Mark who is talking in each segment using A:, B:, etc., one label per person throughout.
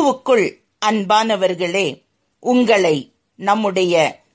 A: கிறிஸ்துவுக்குள் அன்பானவர்களே உங்களை நம்முடைய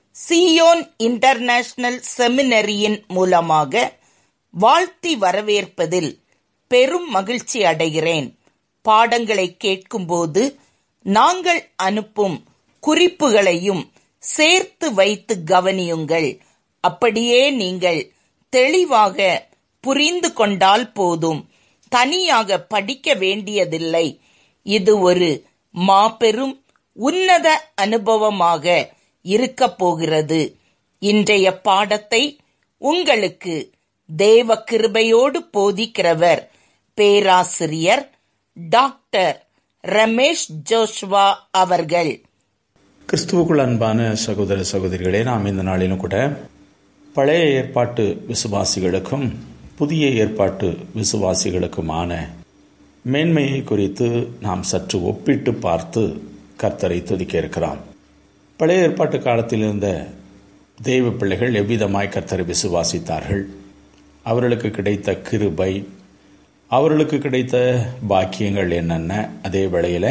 A: சியோன் இன்டர்நேஷனல் செமினரியின் மூலமாக வாழ்த்தி வரவேற்பதில் பெரும் மகிழ்ச்சி அடைகிறேன் பாடங்களை கேட்கும்போது நாங்கள் அனுப்பும் குறிப்புகளையும் சேர்த்து வைத்து கவனியுங்கள் அப்படியே நீங்கள் தெளிவாக புரிந்து கொண்டால் போதும் தனியாக படிக்க வேண்டியதில்லை இது ஒரு மாபெரும் உன்னத அனுபவமாக இருக்கப் போகிறது இன்றைய பாடத்தை உங்களுக்கு தேவ கிருபையோடு போதிக்கிறவர் பேராசிரியர் டாக்டர் ரமேஷ் ஜோஷ்வா அவர்கள்
B: கிறிஸ்துவுக்குள் அன்பான சகோதர சகோதரிகளே நாம் இந்த நாளிலும் கூட பழைய ஏற்பாட்டு விசுவாசிகளுக்கும் புதிய ஏற்பாட்டு விசுவாசிகளுக்குமான மேன்மையை குறித்து நாம் சற்று ஒப்பிட்டு பார்த்து கர்த்தரை துதிக்க இருக்கிறோம் பழைய ஏற்பாட்டு காலத்தில் இருந்த தெய்வ பிள்ளைகள் எவ்விதமாய் கர்த்தரை விசுவாசித்தார்கள் அவர்களுக்கு கிடைத்த கிருபை அவர்களுக்கு கிடைத்த பாக்கியங்கள் என்னென்ன அதே வேளையில்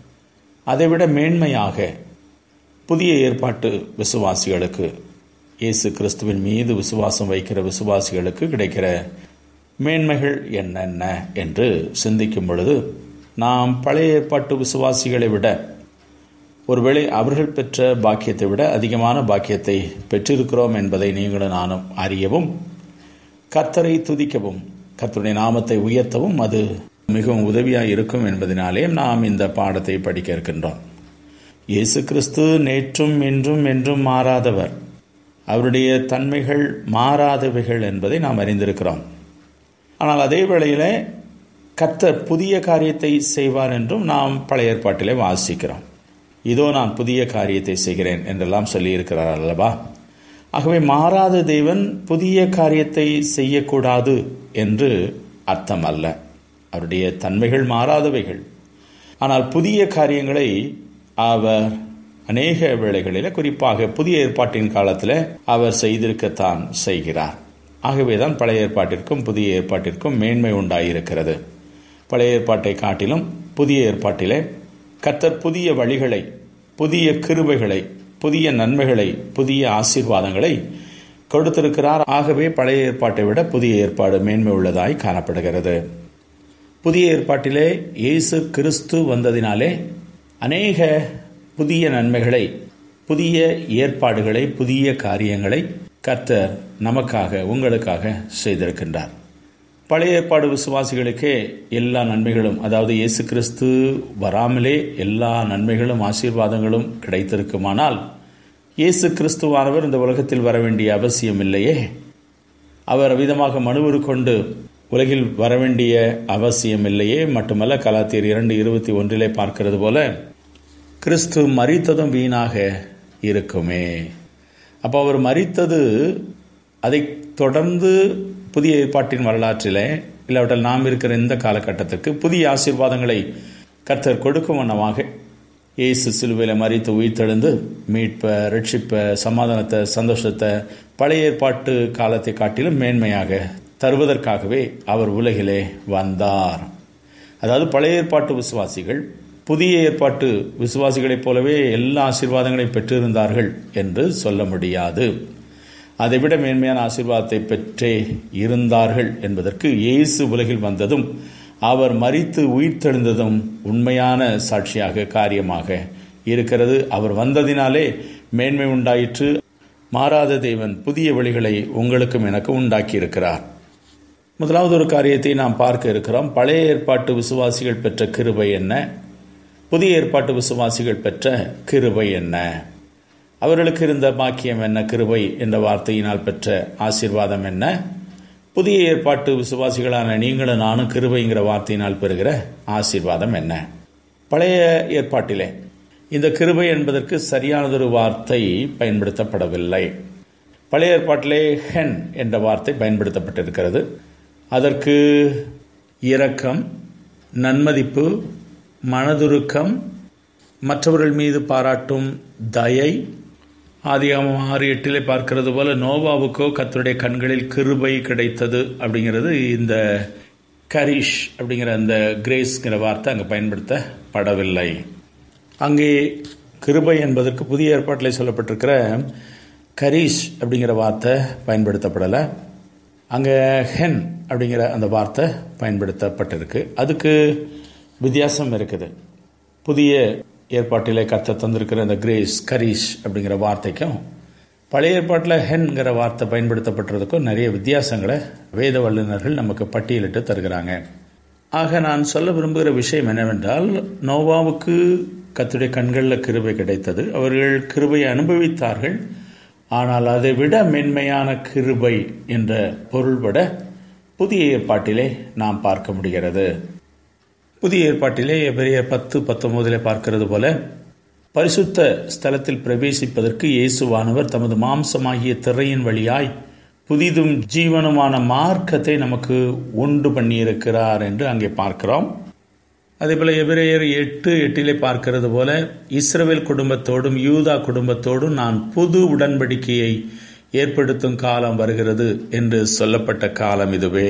B: அதைவிட மேன்மையாக புதிய ஏற்பாட்டு விசுவாசிகளுக்கு இயேசு கிறிஸ்துவின் மீது விசுவாசம் வைக்கிற விசுவாசிகளுக்கு கிடைக்கிற மேன்மைகள் என்னென்ன என்று சிந்திக்கும் பொழுது நாம் பழைய ஏற்பாட்டு விசுவாசிகளை விட ஒருவேளை அவர்கள் பெற்ற பாக்கியத்தை விட அதிகமான பாக்கியத்தை பெற்றிருக்கிறோம் என்பதை நீங்களும் நானும் அறியவும் கர்த்தரை துதிக்கவும் கர்த்தருடைய நாமத்தை உயர்த்தவும் அது மிகவும் உதவியாக இருக்கும் என்பதனாலே நாம் இந்த பாடத்தை படிக்க இருக்கின்றோம் இயேசு கிறிஸ்து நேற்றும் இன்றும் என்றும் மாறாதவர் அவருடைய தன்மைகள் மாறாதவைகள் என்பதை நாம் அறிந்திருக்கிறோம் ஆனால் அதே வேளையில் கர்த்தர் புதிய காரியத்தை செய்வார் என்றும் நாம் பழைய ஏற்பாட்டிலே வாசிக்கிறோம் இதோ நான் புதிய காரியத்தை செய்கிறேன் என்றெல்லாம் சொல்லியிருக்கிறார் அல்லவா ஆகவே மாறாத தேவன் புதிய காரியத்தை செய்யக்கூடாது என்று அர்த்தம் அல்ல அவருடைய தன்மைகள் மாறாதவைகள் ஆனால் புதிய காரியங்களை அவர் அநேக வேளைகளில் குறிப்பாக புதிய ஏற்பாட்டின் காலத்தில் அவர் செய்திருக்கத்தான் செய்கிறார் ஆகவேதான் பழைய ஏற்பாட்டிற்கும் புதிய ஏற்பாட்டிற்கும் மேன்மை உண்டாயிருக்கிறது பழைய ஏற்பாட்டை காட்டிலும் புதிய ஏற்பாட்டிலே கத்தர் புதிய வழிகளை புதிய கிருபைகளை புதிய நன்மைகளை புதிய ஆசீர்வாதங்களை கொடுத்திருக்கிறார் ஆகவே பழைய ஏற்பாட்டை விட புதிய ஏற்பாடு மேன்மை உள்ளதாய் காணப்படுகிறது புதிய ஏற்பாட்டிலே இயேசு கிறிஸ்து வந்ததினாலே அநேக புதிய நன்மைகளை புதிய ஏற்பாடுகளை புதிய காரியங்களை கர்த்தர் நமக்காக உங்களுக்காக செய்திருக்கின்றார் பழைய ஏற்பாடு விசுவாசிகளுக்கே எல்லா நன்மைகளும் அதாவது இயேசு கிறிஸ்து வராமலே எல்லா நன்மைகளும் ஆசீர்வாதங்களும் கிடைத்திருக்குமானால் இயேசு கிறிஸ்துவானவர் இந்த உலகத்தில் வர வேண்டிய அவசியம் இல்லையே அவர் விதமாக மனுவுரு கொண்டு உலகில் வரவேண்டிய அவசியம் இல்லையே மட்டுமல்ல கலாத்தியர் இரண்டு இருபத்தி ஒன்றிலே பார்க்கிறது போல கிறிஸ்து மறித்ததும் வீணாக இருக்குமே அப்போ அவர் மறித்தது அதை தொடர்ந்து புதிய ஏற்பாட்டின் வரலாற்றிலே இல்லாவிட்டால் நாம் இருக்கிற இந்த காலகட்டத்திற்கு புதிய ஆசீர்வாதங்களை கர்த்தர் கொடுக்கும் வண்ணமாக இயேசு சிலுவையில் மறித்து உயிர்த்தெழுந்து மீட்ப ரட்சிப்ப சமாதானத்தை சந்தோஷத்தை பழைய ஏற்பாட்டு காலத்தை காட்டிலும் மேன்மையாக தருவதற்காகவே அவர் உலகிலே வந்தார் அதாவது பழைய ஏற்பாட்டு விசுவாசிகள் புதிய ஏற்பாட்டு விசுவாசிகளைப் போலவே எல்லா ஆசீர்வாதங்களையும் பெற்றிருந்தார்கள் என்று சொல்ல முடியாது அதைவிட மேன்மையான ஆசீர்வாதத்தை பெற்றே இருந்தார்கள் என்பதற்கு இயேசு உலகில் வந்ததும் அவர் மறித்து உயிர்த்தெழுந்ததும் உண்மையான சாட்சியாக காரியமாக இருக்கிறது அவர் வந்ததினாலே மேன்மை உண்டாயிற்று மாறாத தேவன் புதிய வழிகளை உங்களுக்கும் எனக்கு உண்டாக்கி இருக்கிறார் முதலாவது ஒரு காரியத்தை நாம் பார்க்க இருக்கிறோம் பழைய ஏற்பாட்டு விசுவாசிகள் பெற்ற கிருபை என்ன புதிய ஏற்பாட்டு விசுவாசிகள் பெற்ற கிருபை என்ன அவர்களுக்கு இருந்த பாக்கியம் என்ன கிருபை என்ற வார்த்தையினால் பெற்ற ஆசீர்வாதம் என்ன புதிய ஏற்பாட்டு விசுவாசிகளான நீங்களும் நானும் கிருபைங்கிற வார்த்தையினால் பெறுகிற ஆசீர்வாதம் என்ன பழைய ஏற்பாட்டிலே இந்த கிருபை என்பதற்கு சரியானதொரு வார்த்தை பயன்படுத்தப்படவில்லை பழைய ஏற்பாட்டிலே ஹென் என்ற வார்த்தை பயன்படுத்தப்பட்டிருக்கிறது அதற்கு இரக்கம் நன்மதிப்பு மனதுருக்கம் மற்றவர்கள் மீது பாராட்டும் தயை ஆதியாகமம் ஆறு எட்டிலே பார்க்கிறது போல நோவாவுக்கோ கத்தருடைய கண்களில் கிருபை கிடைத்தது அப்படிங்கிறது இந்த கரிஷ் அப்படிங்கிற அந்த கிரேஸ்ங்கிற வார்த்தை அங்கே பயன்படுத்தப்படவில்லை அங்கே கிருபை என்பதற்கு புதிய ஏற்பாட்டில் சொல்லப்பட்டிருக்கிற கரீஷ் அப்படிங்கிற வார்த்தை பயன்படுத்தப்படலை அங்கே ஹென் அப்படிங்கிற அந்த வார்த்தை பயன்படுத்தப்பட்டிருக்கு அதுக்கு வித்தியாசம் இருக்குது புதிய ஏற்பாட்டிலே கத்த தந்திருக்கிற அந்த கிரேஸ் கரீஷ் அப்படிங்கிற வார்த்தைக்கும் பழைய ஏற்பாட்டில் ஹென்கிற வார்த்தை பயன்படுத்தப்பட்டதுக்கும் நிறைய வித்தியாசங்களை வேத வல்லுநர்கள் நமக்கு பட்டியலிட்டு தருகிறாங்க ஆக நான் சொல்ல விரும்புகிற விஷயம் என்னவென்றால் நோவாவுக்கு கத்துடைய கண்களில் கிருபை கிடைத்தது அவர்கள் கிருபையை அனுபவித்தார்கள் ஆனால் அதை விட மென்மையான கிருபை என்ற பொருள்பட புதிய ஏற்பாட்டிலே நாம் பார்க்க முடிகிறது புதிய ஏற்பாட்டிலே எபிரிய பத்து பத்தொன்பதிலே பார்க்கிறது போல பரிசுத்த ஸ்தலத்தில் பிரவேசிப்பதற்கு இயேசுவானவர் தமது மாம்சமாகிய திரையின் வழியாய் புதிதும் ஜீவனுமான மார்க்கத்தை நமக்கு உண்டு பண்ணியிருக்கிறார் என்று அங்கே பார்க்கிறோம் அதே போல எபிரேயர் எட்டு எட்டிலே பார்க்கிறது போல இஸ்ரவேல் குடும்பத்தோடும் யூதா குடும்பத்தோடும் நான் புது உடன்படிக்கையை ஏற்படுத்தும் காலம் வருகிறது என்று சொல்லப்பட்ட காலம் இதுவே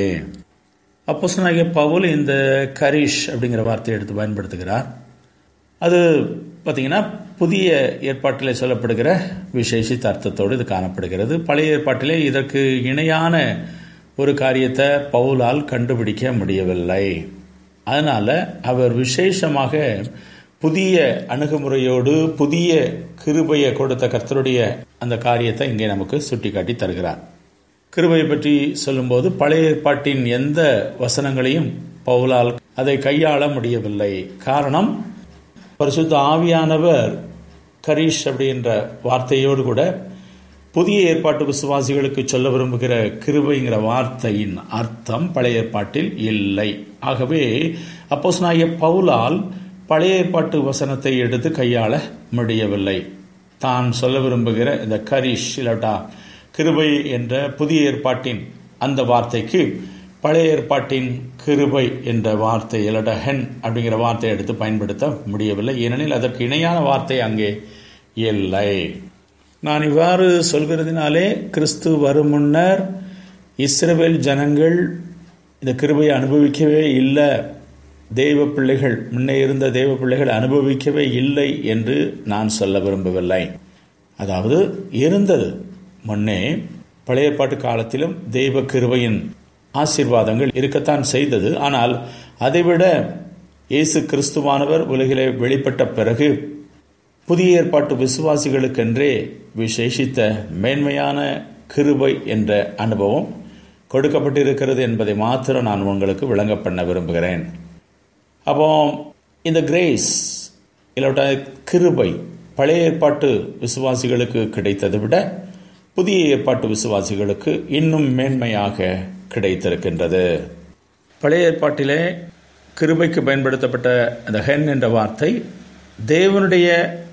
B: அப்போ சொன்னாங்க பவுல் இந்த கரீஷ் அப்படிங்கிற வார்த்தையை எடுத்து பயன்படுத்துகிறார் அது பார்த்தீங்கன்னா புதிய ஏற்பாட்டில் சொல்லப்படுகிற விசேஷித்த அர்த்தத்தோடு இது காணப்படுகிறது பழைய ஏற்பாட்டிலே இதற்கு இணையான ஒரு காரியத்தை பவுலால் கண்டுபிடிக்க முடியவில்லை அதனால அவர் விசேஷமாக புதிய அணுகுமுறையோடு புதிய கிருபையை கொடுத்த கர்த்தருடைய அந்த காரியத்தை இங்கே நமக்கு சுட்டிக்காட்டி தருகிறார் கிருபையை பற்றி சொல்லும்போது பழைய ஏற்பாட்டின் எந்த வசனங்களையும் பவுலால் அதை கையாள முடியவில்லை காரணம் பரிசுத்த ஆவியானவர் கரீஷ் அப்படின்ற வார்த்தையோடு கூட புதிய ஏற்பாட்டு விசுவாசிகளுக்கு சொல்ல விரும்புகிற கிருபைங்கிற வார்த்தையின் அர்த்தம் பழைய ஏற்பாட்டில் இல்லை ஆகவே அப்போஸ் நாய பவுலால் பழைய ஏற்பாட்டு வசனத்தை எடுத்து கையாள முடியவில்லை தான் சொல்ல விரும்புகிற இந்த கரீஷ் இல்லாட்டா கிருபை என்ற புதிய ஏற்பாட்டின் அந்த வார்த்தைக்கு பழைய ஏற்பாட்டின் கிருபை என்ற வார்த்தை இல்லாட்டா ஹென் அப்படிங்கிற வார்த்தையை எடுத்து பயன்படுத்த முடியவில்லை ஏனெனில் அதற்கு இணையான வார்த்தை அங்கே இல்லை நான் இவ்வாறு சொல்கிறதுனாலே கிறிஸ்து வரும் முன்னர் இஸ்ரவேல் ஜனங்கள் இந்த கிருபையை அனுபவிக்கவே இல்லை தெய்வ பிள்ளைகள் முன்னே இருந்த தெய்வ பிள்ளைகள் அனுபவிக்கவே இல்லை என்று நான் சொல்ல விரும்பவில்லை அதாவது இருந்தது முன்னே பழைய பாட்டு காலத்திலும் தெய்வ கிருபையின் ஆசீர்வாதங்கள் இருக்கத்தான் செய்தது ஆனால் அதைவிட இயேசு கிறிஸ்துவானவர் உலகிலே வெளிப்பட்ட பிறகு புதிய ஏற்பாட்டு விசுவாசிகளுக்கென்றே விசேஷித்த மேன்மையான கிருபை என்ற அனுபவம் கொடுக்கப்பட்டிருக்கிறது என்பதை மாத்திரம் நான் உங்களுக்கு விளங்க பண்ண விரும்புகிறேன் அப்போ இந்த கிரேஸ் இல்லாட்ட கிருபை பழைய ஏற்பாட்டு விசுவாசிகளுக்கு கிடைத்ததை விட புதிய ஏற்பாட்டு விசுவாசிகளுக்கு இன்னும் மேன்மையாக கிடைத்திருக்கின்றது பழைய ஏற்பாட்டிலே கிருபைக்கு பயன்படுத்தப்பட்ட அந்த ஹென் என்ற வார்த்தை தேவனுடைய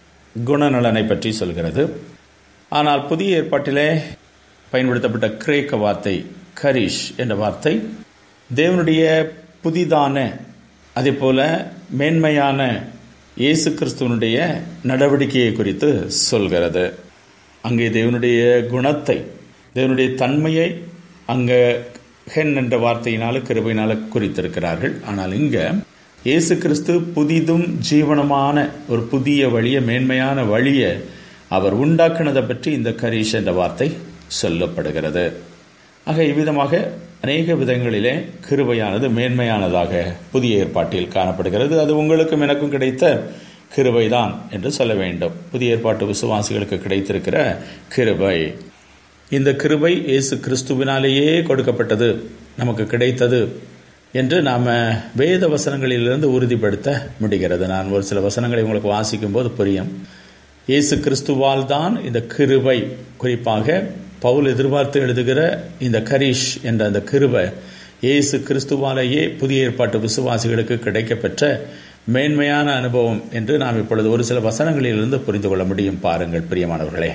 B: குணநலனை பற்றி சொல்கிறது ஆனால் புதிய ஏற்பாட்டிலே பயன்படுத்தப்பட்ட கிரேக்க வார்த்தை கரிஷ் என்ற வார்த்தை தேவனுடைய புதிதான அதே போல மேன்மையான இயேசு கிறிஸ்துவனுடைய நடவடிக்கையை குறித்து சொல்கிறது அங்கே தேவனுடைய குணத்தை தேவனுடைய தன்மையை அங்கே ஹென் என்ற வார்த்தையினால கிருபையினால குறித்திருக்கிறார்கள் ஆனால் இங்க இயேசு கிறிஸ்து புதிதும் ஜீவனமான ஒரு புதிய வழிய மேன்மையான வழியை அவர் உண்டாக்குனதை பற்றி இந்த கரீஷ் என்ற வார்த்தை சொல்லப்படுகிறது ஆக இவ்விதமாக அநேக விதங்களிலே கிருபையானது மேன்மையானதாக புதிய ஏற்பாட்டில் காணப்படுகிறது அது உங்களுக்கும் எனக்கும் கிடைத்த கிருபைதான் என்று சொல்ல வேண்டும் புதிய ஏற்பாட்டு விசுவாசிகளுக்கு கிடைத்திருக்கிற கிருபை இந்த கிருபை இயேசு கிறிஸ்துவினாலேயே கொடுக்கப்பட்டது நமக்கு கிடைத்தது என்று நாம் வேத வசனங்களிலிருந்து உறுதிப்படுத்த முடிகிறது நான் ஒரு சில வசனங்களை உங்களுக்கு வாசிக்கும் போது புரியும் இயேசு கிறிஸ்துவால் தான் இந்த கிருபை குறிப்பாக பவுல் எதிர்பார்த்து எழுதுகிற இந்த கரீஷ் என்ற அந்த கிருபை இயேசு கிறிஸ்துவாலேயே புதிய ஏற்பாட்டு விசுவாசிகளுக்கு கிடைக்கப்பெற்ற மேன்மையான அனுபவம் என்று நாம் இப்பொழுது ஒரு சில வசனங்களிலிருந்து புரிந்து கொள்ள முடியும் பாருங்கள் பிரியமானவர்களே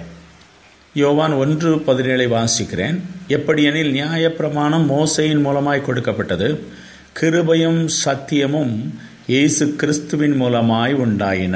B: யோவான் ஒன்று பதினேழை வாசிக்கிறேன் எப்படியெனில் நியாயப்பிரமாணம் மோசையின் மூலமாய் கொடுக்கப்பட்டது கிருபையும் சத்தியமும் இயேசு கிறிஸ்துவின் மூலமாய் உண்டாயின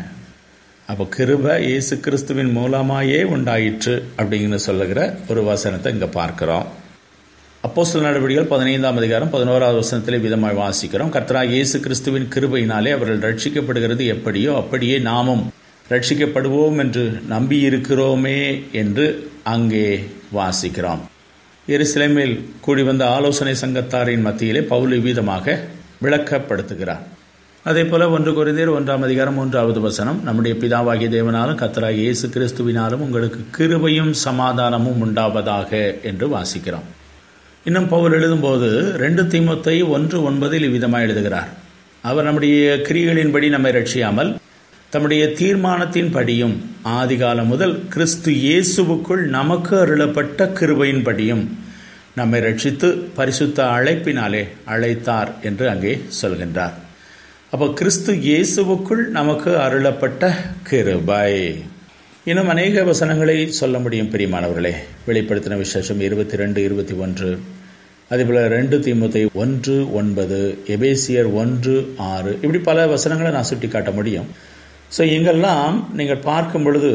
B: அப்போ கிருப இயேசு கிறிஸ்துவின் மூலமாயே உண்டாயிற்று அப்படிங்கிற சொல்லுகிற ஒரு வசனத்தை இங்கே பார்க்கிறோம் அப்போஸ்தல நடவடிக்கைகள் பதினைந்தாம் அதிகாரம் பதினோராவது வசனத்திலே விதமாய் வாசிக்கிறோம் கர்த்தராக இயேசு கிறிஸ்துவின் கிருபையினாலே அவர்கள் ரட்சிக்கப்படுகிறது எப்படியோ அப்படியே நாமும் ரட்சிக்கப்படுவோம் என்று நம்பியிருக்கிறோமே என்று அங்கே வாசிக்கிறோம் எருசலேமில் கூடி வந்த ஆலோசனை சங்கத்தாரின் மத்தியிலே பவுல் விதமாக விளக்கப்படுத்துகிறார் அதே போல ஒன்று குறைந்தர் ஒன்றாம் அதிகாரம் மூன்றாவது வசனம் நம்முடைய பிதாவாகிய தேவனாலும் கத்தராகிய இயேசு கிறிஸ்துவினாலும் உங்களுக்கு கிருபையும் சமாதானமும் உண்டாவதாக என்று வாசிக்கிறோம் இன்னும் பவுல் எழுதும்போது ரெண்டு தீமத்தை ஒன்று ஒன்பதில் இவ்விதமாக எழுதுகிறார் அவர் நம்முடைய கிரிகளின்படி நம்மை ரட்சியாமல் தம்முடைய தீர்மானத்தின் படியும் ஆதிகாலம் முதல் கிறிஸ்து இயேசுவுக்குள் நமக்கு அருளப்பட்ட கிருபையின்படியும் நம்மை ரட்சித்து பரிசுத்த அழைப்பினாலே அழைத்தார் என்று அங்கே சொல்கின்றார் அப்போ கிறிஸ்து இயேசுவுக்குள் நமக்கு அருளப்பட்ட கிருபை இன்னும் அநேக வசனங்களை சொல்ல முடியும் பிரியமானவர்களே வெளிப்படுத்தின விசேஷம் இருபத்தி ரெண்டு இருபத்தி ஒன்று அதேபோல் ரெண்டு தீமுத்தை ஒன்று ஒன்பது எபேசியர் ஒன்று ஆறு இப்படி பல வசனங்களை நான் சுட்டி காட்ட முடியும் ஸோ இங்கெல்லாம் நீங்கள் பார்க்கும் பொழுது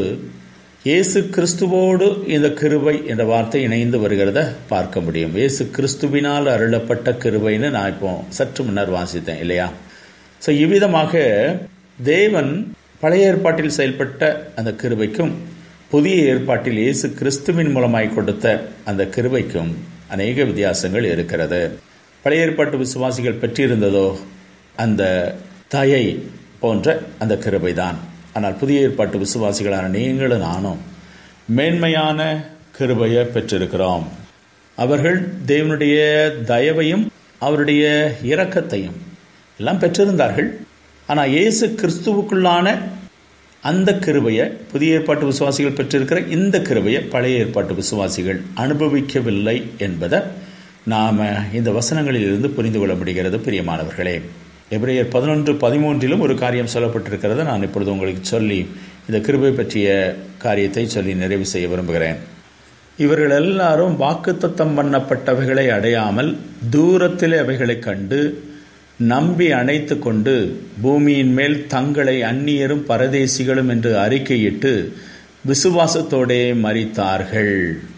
B: இயேசு கிறிஸ்துவோடு இந்த கிருபை என்ற வார்த்தை இணைந்து வருகிறத பார்க்க முடியும் இயேசு கிறிஸ்துவினால் அருளப்பட்ட கிருபைன்னு நான் இப்போ சற்று முன்னர் வாசித்தேன் இல்லையா ஸோ இவ்விதமாக தேவன் பழைய ஏற்பாட்டில் செயல்பட்ட அந்த கிருபைக்கும் புதிய ஏற்பாட்டில் இயேசு கிறிஸ்துவின் மூலமாய் கொடுத்த அந்த கிருபைக்கும் அநேக வித்தியாசங்கள் இருக்கிறது பழைய ஏற்பாட்டு விசுவாசிகள் பெற்றிருந்ததோ அந்த தயை போன்ற அந்த கிருபைதான் ஆனால் புதிய ஏற்பாட்டு விசுவாசிகளான நீங்களும் நானும் மேன்மையான கிருபையை பெற்றிருக்கிறோம் அவர்கள் தேவனுடைய தயவையும் அவருடைய இரக்கத்தையும் எல்லாம் பெற்றிருந்தார்கள் ஆனால் இயேசு கிறிஸ்துவுக்குள்ளான அந்த கிருபையை புதிய ஏற்பாட்டு விசுவாசிகள் பெற்றிருக்கிற இந்த கிருபையை பழைய ஏற்பாட்டு விசுவாசிகள் அனுபவிக்கவில்லை என்பதை நாம் இந்த வசனங்களில் இருந்து புரிந்து கொள்ள முடிகிறது பிரியமானவர்களே எபிரேயர் பதினொன்று பதிமூன்றிலும் ஒரு காரியம் சொல்லப்பட்டிருக்கிறத நான் இப்பொழுது உங்களுக்கு சொல்லி இந்த கிருபை பற்றிய காரியத்தை சொல்லி நிறைவு செய்ய விரும்புகிறேன் இவர்கள் எல்லாரும் வாக்குத்தத்தம் பண்ணப்பட்டவைகளை அடையாமல் தூரத்தில் அவைகளை கண்டு நம்பி அணைத்து கொண்டு பூமியின் மேல் தங்களை அந்நியரும் பரதேசிகளும் என்று அறிக்கையிட்டு விசுவாசத்தோடே மறித்தார்கள்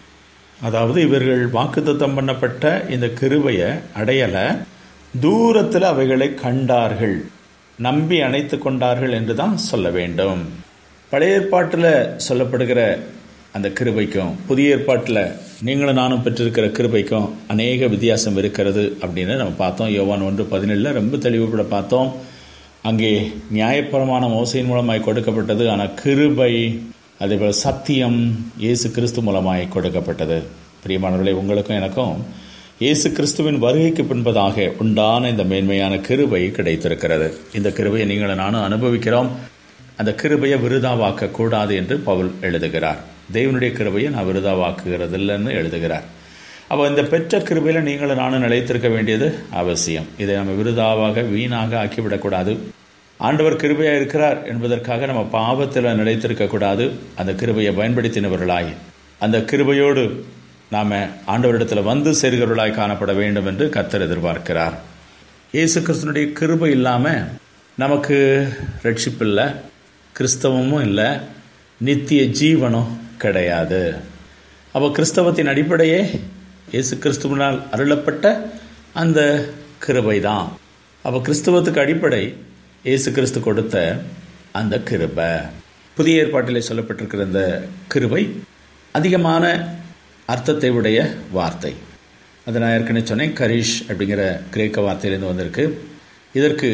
B: அதாவது இவர்கள் வாக்குத்தத்தம் பண்ணப்பட்ட இந்த கிருபையை அடையலை தூரத்தில் அவைகளை கண்டார்கள் நம்பி அணைத்து கொண்டார்கள் என்று தான் சொல்ல வேண்டும் பழைய ஏற்பாட்டில் சொல்லப்படுகிற அந்த கிருபைக்கும் புதிய ஏற்பாட்டில் நீங்களும் நானும் பெற்றிருக்கிற கிருபைக்கும் அநேக வித்தியாசம் இருக்கிறது அப்படின்னு நம்ம பார்த்தோம் யோவான் ஒன்று பதினேழில் ரொம்ப தெளிவுபட பார்த்தோம் அங்கே நியாயப்பரமான மோசையின் மூலமாய் கொடுக்கப்பட்டது ஆனால் கிருபை அதேபோல் சத்தியம் இயேசு கிறிஸ்து மூலமாய் கொடுக்கப்பட்டது பிரியமானவர்களே உங்களுக்கும் எனக்கும் இயேசு கிறிஸ்துவின் வருகைக்கு பின்பதாக உண்டான இந்த மேன்மையான கிருபை கிடைத்திருக்கிறது இந்த கிருபையை நீங்கள் நானும் அனுபவிக்கிறோம் அந்த கிருபையை விருதாவாக்க கூடாது என்று பவுல் எழுதுகிறார் தேவனுடைய கிருபையை நான் விருதாவாக்குகிறது இல்லைன்னு எழுதுகிறார் அப்போ இந்த பெற்ற கிருபையில் நீங்களும் நானும் நிலைத்திருக்க வேண்டியது அவசியம் இதை நம்ம விருதாவாக வீணாக ஆக்கிவிடக்கூடாது ஆண்டவர் கிருபையாக இருக்கிறார் என்பதற்காக நம்ம பாவத்தில் நிலைத்திருக்கக்கூடாது அந்த கிருபையை பயன்படுத்தினவர்களாய் அந்த கிருபையோடு நாம் ஆண்டவரிடத்தில் வந்து சேர்கிறவர்களாய் காணப்பட வேண்டும் என்று கத்தர் எதிர்பார்க்கிறார் இயேசு கிறிஸ்தனுடைய கிருபை இல்லாமல் நமக்கு ரட்சிப்பு இல்லை கிறிஸ்தவமும் இல்லை நித்திய ஜீவனும் கிடையாது அப்போ கிறிஸ்தவத்தின் அடிப்படையே இயேசு கிறிஸ்துவனால் அருளப்பட்ட அந்த கிருபை தான் அப்போ கிறிஸ்தவத்துக்கு அடிப்படை இயேசு கிறிஸ்து கொடுத்த அந்த கிருபை புதிய ஏற்பாட்டிலே சொல்லப்பட்டிருக்கிற இந்த கிருபை அதிகமான அர்த்தத்தை உடைய வார்த்தை அதை நான் ஏற்கனவே சொன்னேன் கரீஷ் அப்படிங்கிற கிரேக்க வார்த்தையிலேருந்து வந்திருக்கு இதற்கு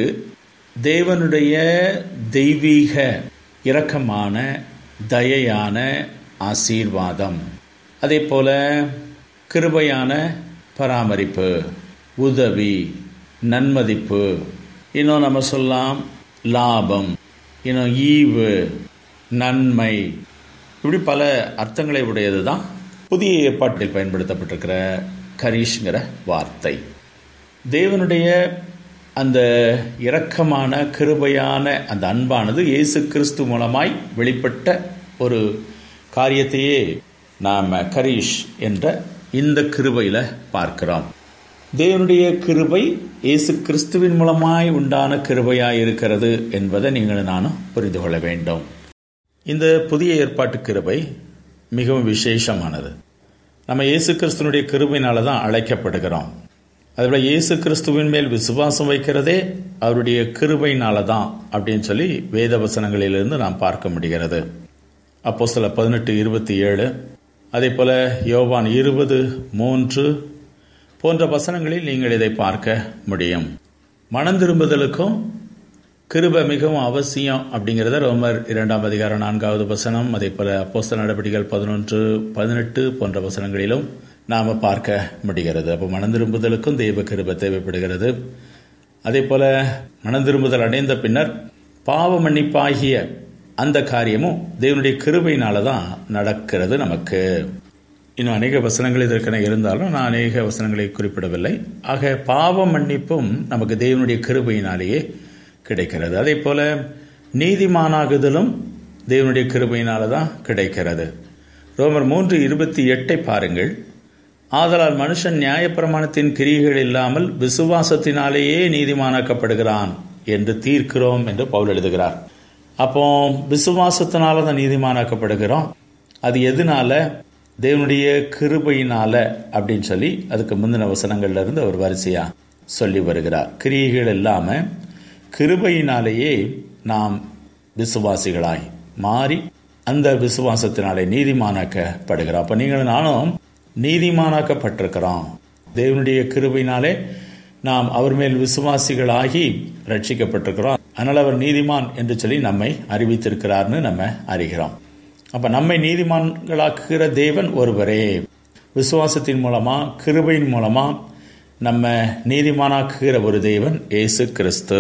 B: தேவனுடைய தெய்வீக இரக்கமான தயையான ஆசீர்வாதம் அதே போல கிருபையான பராமரிப்பு உதவி நன்மதிப்பு இன்னும் நம்ம சொல்லலாம் லாபம் இன்னும் ஈவு நன்மை இப்படி பல அர்த்தங்களை உடையது தான் புதிய ஏற்பாட்டில் பயன்படுத்தப்பட்டிருக்கிற கரீஷ்ங்கிற வார்த்தை தேவனுடைய அந்த இரக்கமான கிருபையான அந்த அன்பானது இயேசு கிறிஸ்து மூலமாய் வெளிப்பட்ட ஒரு காரியத்தையே நாம் கரீஷ் என்ற இந்த கிருபையில் பார்க்கிறோம் தேவனுடைய கிருபை இயேசு கிறிஸ்துவின் மூலமாய் உண்டான கிருபையாய் இருக்கிறது என்பதை நீங்கள் நானும் புரிந்து கொள்ள வேண்டும் இந்த புதிய ஏற்பாட்டு கிருபை மிகவும் விசேஷமானது நம்ம இயேசு கிறிஸ்துவனுடைய கிருபையினால தான் அழைக்கப்படுகிறோம் அதுபோல இயேசு கிறிஸ்துவின் மேல் விசுவாசம் வைக்கிறதே அவருடைய கிருபையினால தான் அப்படின்னு சொல்லி வேத வசனங்களிலிருந்து நாம் பார்க்க முடிகிறது அப்போ சில பதினெட்டு இருபத்தி ஏழு அதே போல யோவான் இருபது மூன்று போன்ற வசனங்களில் நீங்கள் இதை பார்க்க முடியும் மனம் திரும்புதலுக்கும் கிருப மிகவும் அவசியம் அப்படிங்கிறத ரோமர் இரண்டாம் அதிகாரம் நான்காவது வசனம் அதே போல அப்போஸ்தல நடவடிக்கைகள் பதினொன்று பதினெட்டு போன்ற வசனங்களிலும் நாம பார்க்க முடிகிறது அப்போ மனம் திரும்புதலுக்கும் தெய்வ கிருப தேவைப்படுகிறது அதே போல மனம் திரும்புதல் அடைந்த பின்னர் பாவ மன்னிப்பாகிய அந்த காரியமும் தேவனுடைய கிருபையினால தான் நடக்கிறது நமக்கு இன்னும் அநேக வசனங்கள் இதற்கென இருந்தாலும் நான் அநேக வசனங்களை குறிப்பிடவில்லை ஆக பாவ மன்னிப்பும் நமக்கு தேவனுடைய கிருபையினாலேயே கிடைக்கிறது அதே போல நீதிமானாகுதலும் தேவனுடைய கிருபையினால தான் கிடைக்கிறது ரோமர் மூன்று இருபத்தி எட்டை பாருங்கள் ஆதலால் மனுஷன் நியாயப்பிரமாணத்தின் கிரிகள் இல்லாமல் விசுவாசத்தினாலேயே நீதிமானாக்கப்படுகிறான் என்று தீர்க்கிறோம் என்று பவுல் எழுதுகிறார் அப்போ விசுவாசத்தினால தான் நீதிமானாக்கப்படுகிறோம் அது எதனால தேவனுடைய கிருபையினால அப்படின்னு சொல்லி அதுக்கு முந்தின வசனங்கள்ல இருந்து அவர் வரிசையா சொல்லி வருகிறார் கிரியைகள் இல்லாம கிருபையினாலேயே நாம் விசுவாசிகளாய் மாறி அந்த விசுவாசத்தினாலே நீதிமானாக்கப்படுகிறோம் அப்ப நீங்கள் நானும் நீதிமானாக்கப்பட்டிருக்கிறோம் தேவனுடைய கிருபையினாலே நாம் அவர் மேல் விசுவாசிகளாகி ரட்சிக்கப்பட்டிருக்கிறோம் அதனால் அவர் நீதிமான் என்று சொல்லி நம்மை அறிவித்திருக்கிறார்னு நம்ம அறிகிறோம் அப்ப நம்மை நீதிமான்களாக்குகிற தேவன் ஒருவரே விசுவாசத்தின் மூலமா கிருபையின் மூலமா நம்ம நீதிமானாக்குகிற ஒரு தேவன் இயேசு கிறிஸ்து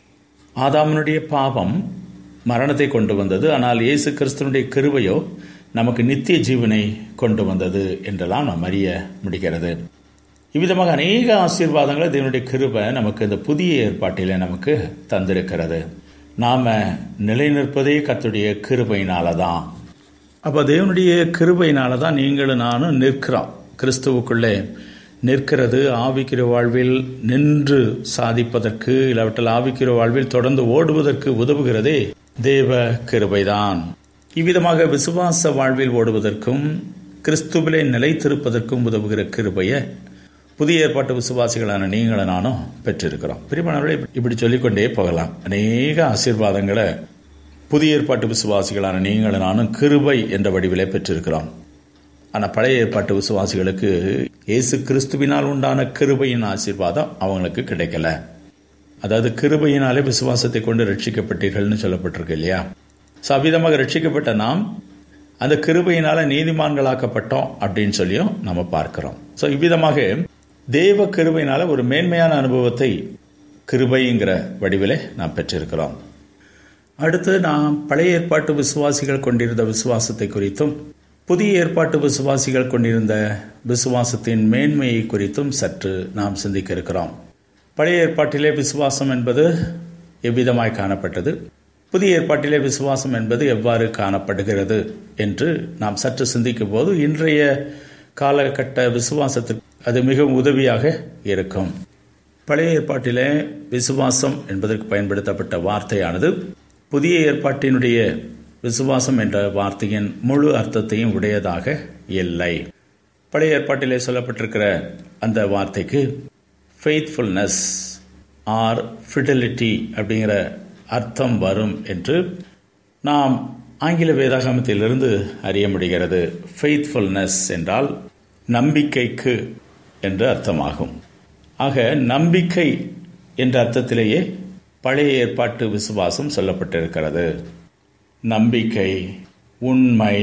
B: ஆதாமனுடைய பாவம் மரணத்தை கொண்டு வந்தது ஆனால் இயேசு கிறிஸ்துவனுடைய கிருபையோ நமக்கு நித்திய ஜீவனை கொண்டு வந்தது என்றெல்லாம் நாம் அறிய முடிகிறது இவ்விதமாக அநேக ஆசீர்வாதங்களை தேவனுடைய கிருபை நமக்கு இந்த புதிய ஏற்பாட்டிலே நமக்கு தந்திருக்கிறது நாம நிலை நிற்பதே கத்துடைய கிருபையினால தான் அப்போ தேவனுடைய கிருபையினால தான் நீங்களும் நானும் நிற்கிறோம் கிறிஸ்துவுக்குள்ளே நிற்கிறது ஆவிக்கிற வாழ்வில் நின்று சாதிப்பதற்கு இல்லாவிட்டால் ஆவிக்கிற வாழ்வில் தொடர்ந்து ஓடுவதற்கு உதவுகிறதே தேவ கிருபைதான் இவ்விதமாக விசுவாச வாழ்வில் ஓடுவதற்கும் கிறிஸ்துவிலே நிலைத்திருப்பதற்கும் உதவுகிற கிருபையை புதிய ஏற்பாட்டு விசுவாசிகளான நீங்களும் நானும் பெற்றிருக்கிறோம் பிரிமானவர்களே இப்படி சொல்லிக்கொண்டே போகலாம் அநேக ஆசீர்வாதங்களை புதிய ஏற்பாட்டு விசுவாசிகளான நீங்களும் நானும் கிருபை என்ற வடிவிலே பெற்றிருக்கிறோம் ஆனால் பழைய ஏற்பாட்டு விசுவாசிகளுக்கு இயேசு கிறிஸ்துவினால் உண்டான கிருபையின் ஆசீர்வாதம் அவங்களுக்கு கிடைக்கல அதாவது கிருபையினாலே விசுவாசத்தை கொண்டு ரட்சிக்கப்பட்டீர்கள்னு சொல்லப்பட்டிருக்கு இல்லையா ஸோ அவ்விதமாக ரட்சிக்கப்பட்ட நாம் அந்த கிருபையினால நீதிமான்களாக்கப்பட்டோம் அப்படின்னு சொல்லியும் நம்ம பார்க்கிறோம் ஸோ இவ்விதமாக தேவ கிருபையினால ஒரு மேன்மையான அனுபவத்தை கிருபைங்கிற வடிவிலே நாம் பெற்றிருக்கிறோம் அடுத்து நாம் பழைய ஏற்பாட்டு விசுவாசிகள் கொண்டிருந்த விசுவாசத்தை குறித்தும் புதிய ஏற்பாட்டு விசுவாசிகள் கொண்டிருந்த விசுவாசத்தின் மேன்மையை குறித்தும் சற்று நாம் சிந்திக்க இருக்கிறோம் பழைய ஏற்பாட்டிலே விசுவாசம் என்பது எவ்விதமாய் காணப்பட்டது புதிய ஏற்பாட்டிலே விசுவாசம் என்பது எவ்வாறு காணப்படுகிறது என்று நாம் சற்று சிந்திக்கும் போது இன்றைய காலகட்ட விசுவாசத்திற்கு அது மிகவும் உதவியாக இருக்கும் பழைய ஏற்பாட்டிலே விசுவாசம் என்பதற்கு பயன்படுத்தப்பட்ட வார்த்தையானது புதிய ஏற்பாட்டினுடைய விசுவாசம் என்ற வார்த்தையின் முழு அர்த்தத்தையும் உடையதாக இல்லை பழைய ஏற்பாட்டிலே சொல்லப்பட்டிருக்கிற அந்த வார்த்தைக்கு ஃபெய்த்ஃபுல்னஸ் ஆர் ஃபிடலிட்டி அப்படிங்கிற அர்த்தம் வரும் என்று நாம் ஆங்கில வேதாகமத்திலிருந்து அறிய முடிகிறது ஃபெய்த்ஃபுல்னஸ் என்றால் நம்பிக்கைக்கு என்று அர்த்தமாகும் ஆக நம்பிக்கை என்ற அர்த்தத்திலேயே பழைய ஏற்பாட்டு விசுவாசம் சொல்லப்பட்டிருக்கிறது நம்பிக்கை உண்மை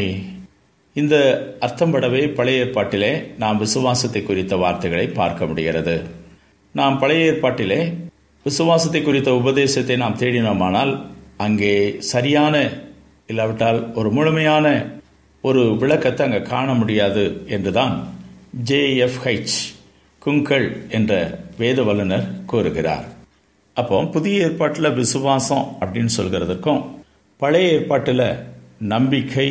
B: இந்த அர்த்தம் படவே பழைய ஏற்பாட்டிலே நாம் விசுவாசத்தை குறித்த வார்த்தைகளை பார்க்க முடிகிறது நாம் பழைய ஏற்பாட்டிலே விசுவாசத்தை குறித்த உபதேசத்தை நாம் தேடினோமானால் அங்கே சரியான இல்லாவிட்டால் ஒரு முழுமையான ஒரு விளக்கத்தை அங்கே காண முடியாது என்றுதான் ஜேஎஃப்ஹெச் குங்கல் என்ற வேத வல்லுநர் கூறுகிறார் அப்போ புதிய ஏற்பாட்டில் விசுவாசம் அப்படின்னு சொல்கிறதுக்கும் பழைய ஏற்பாட்டில் நம்பிக்கை